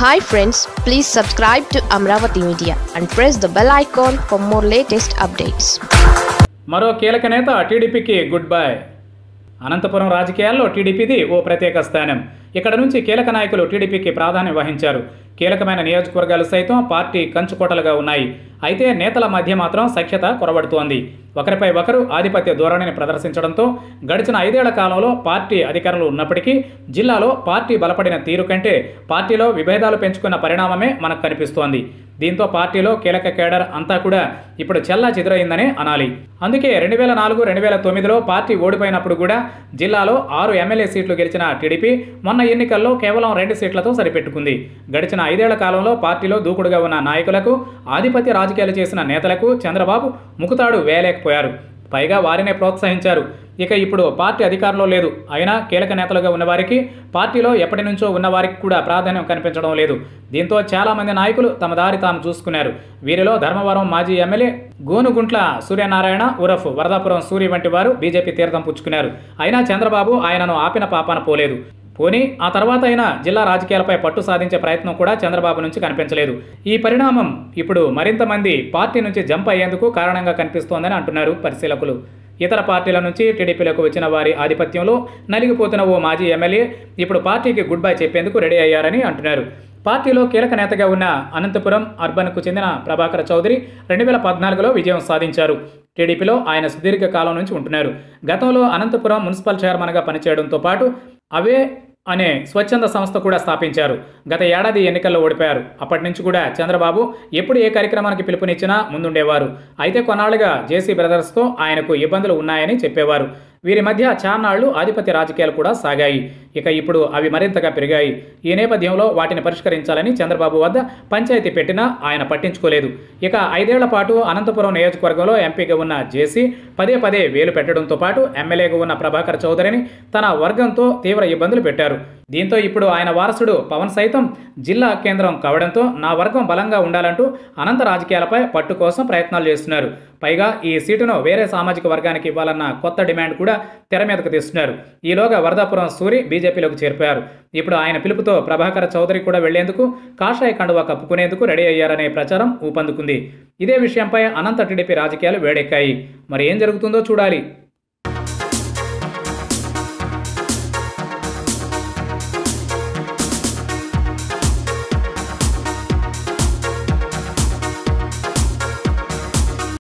hi friends please subscribe to Amaravati media and press the bell icon for more latest updates మరో కీలక నేత టీడీపీకి good bye Anantapuram రాజకీయాల్లో టీడీపీది ఓ ప్రత్యేక స్థానం ఇక్కడ నుంచి కీలక నాయకులు టీడీపీకి ప్రాధాన్యం వహించారు కీలకమైన నియోజకవర్గాలు సైతం పార్టీ కంచుకోటలుగా ఉన్నాయి అయితే నేతల మధ్య మాత్రం సఖ్యత కొరబడుతోంది ఒకరిపై ఒకరు ఆధిపత్య ధోరణిని ప్రదర్శించడంతో గడిచిన ఐదేళ్ల కాలంలో పార్టీ అధికారులు ఉన్నప్పటికీ జిల్లాలో పార్టీ బలపడిన తీరు కంటే పార్టీలో విభేదాలు పెంచుకున్న పరిణామమే మనకు కనిపిస్తోంది దీంతో పార్టీలో కీలక కేడర్ అంతా కూడా ఇప్పుడు చెల్లా చెదురైందనే అనాలి అందుకే రెండు వేల నాలుగు రెండు వేల తొమ్మిదిలో పార్టీ ఓడిపోయినప్పుడు కూడా జిల్లాలో ఆరు ఎమ్మెల్యే సీట్లు గెలిచిన టీడీపీ మొన్న ఎన్నికల్లో కేవలం రెండు సీట్లతో సరిపెట్టుకుంది గడిచిన ఐదేళ్ల కాలంలో పార్టీలో దూకుడుగా ఉన్న నాయకులకు ఆధిపత్య రాజకీయాలు చేసిన నేతలకు చంద్రబాబు ముకుతాడు వేయలేకపోయారు పైగా వారినే ప్రోత్సహించారు ఇక ఇప్పుడు పార్టీ అధికారంలో లేదు అయినా కీలక నేతలుగా ఉన్నవారికి పార్టీలో ఎప్పటి నుంచో ఉన్నవారికి కూడా ప్రాధాన్యం కనిపించడం లేదు దీంతో చాలామంది నాయకులు తమ దారి తాము చూసుకున్నారు వీరిలో ధర్మవరం మాజీ ఎమ్మెల్యే గోనుగుంట్ల సూర్యనారాయణ ఉరఫ్ వరదాపురం సూరి వంటి వారు బీజేపీ తీర్థం పుచ్చుకున్నారు అయినా చంద్రబాబు ఆయనను ఆపిన పాపాన పోలేదు పోనీ ఆ తర్వాత అయినా జిల్లా రాజకీయాలపై పట్టు సాధించే ప్రయత్నం కూడా చంద్రబాబు నుంచి కనిపించలేదు ఈ పరిణామం ఇప్పుడు మరింత మంది పార్టీ నుంచి జంప్ అయ్యేందుకు కారణంగా కనిపిస్తోందని అంటున్నారు పరిశీలకులు ఇతర పార్టీల నుంచి టీడీపీలోకి వచ్చిన వారి ఆధిపత్యంలో నలిగిపోతున్న ఓ మాజీ ఎమ్మెల్యే ఇప్పుడు పార్టీకి గుడ్ బై చెప్పేందుకు రెడీ అయ్యారని అంటున్నారు పార్టీలో కీలక నేతగా ఉన్న అనంతపురం అర్బన్కు చెందిన ప్రభాకర్ చౌదరి రెండు వేల పద్నాలుగులో విజయం సాధించారు టీడీపీలో ఆయన సుదీర్ఘ కాలం నుంచి ఉంటున్నారు గతంలో అనంతపురం మున్సిపల్ చైర్మన్గా పనిచేయడంతో పాటు అవే అనే స్వచ్ఛంద సంస్థ కూడా స్థాపించారు గత ఏడాది ఎన్నికల్లో ఓడిపోయారు అప్పటి నుంచి కూడా చంద్రబాబు ఎప్పుడు ఏ కార్యక్రమానికి పిలుపునిచ్చినా ముందుండేవారు అయితే కొన్నాళ్లుగా జేసీ బ్రదర్స్తో ఆయనకు ఇబ్బందులు ఉన్నాయని చెప్పేవారు వీరి మధ్య చాన్నాళ్లు ఆధిపత్య రాజకీయాలు కూడా సాగాయి ఇక ఇప్పుడు అవి మరింతగా పెరిగాయి ఈ నేపథ్యంలో వాటిని పరిష్కరించాలని చంద్రబాబు వద్ద పంచాయతీ పెట్టినా ఆయన పట్టించుకోలేదు ఇక ఐదేళ్ల పాటు అనంతపురం నియోజకవర్గంలో ఎంపీగా ఉన్న జేసీ పదే పదే వేలు పెట్టడంతో పాటు ఎమ్మెల్యేగా ఉన్న ప్రభాకర్ చౌదరిని తన వర్గంతో తీవ్ర ఇబ్బందులు పెట్టారు దీంతో ఇప్పుడు ఆయన వారసుడు పవన్ సైతం జిల్లా కేంద్రం కావడంతో నా వర్గం బలంగా ఉండాలంటూ అనంత రాజకీయాలపై పట్టు కోసం ప్రయత్నాలు చేస్తున్నారు పైగా ఈ సీటును వేరే సామాజిక వర్గానికి ఇవ్వాలన్న కొత్త డిమాండ్ కూడా తెర మీదకు తెస్తున్నారు ఈలోగా వరదాపురం సూరి బీజేపీలోకి చేరిపోయారు ఇప్పుడు ఆయన పిలుపుతో ప్రభాకర్ చౌదరి కూడా వెళ్లేందుకు కాషాయ కండువా కప్పుకునేందుకు రెడీ అయ్యారనే ప్రచారం ఊపందుకుంది ఇదే విషయంపై అనంత టీడీపీ రాజకీయాలు వేడెక్కాయి మరి ఏం జరుగుతుందో చూడాలి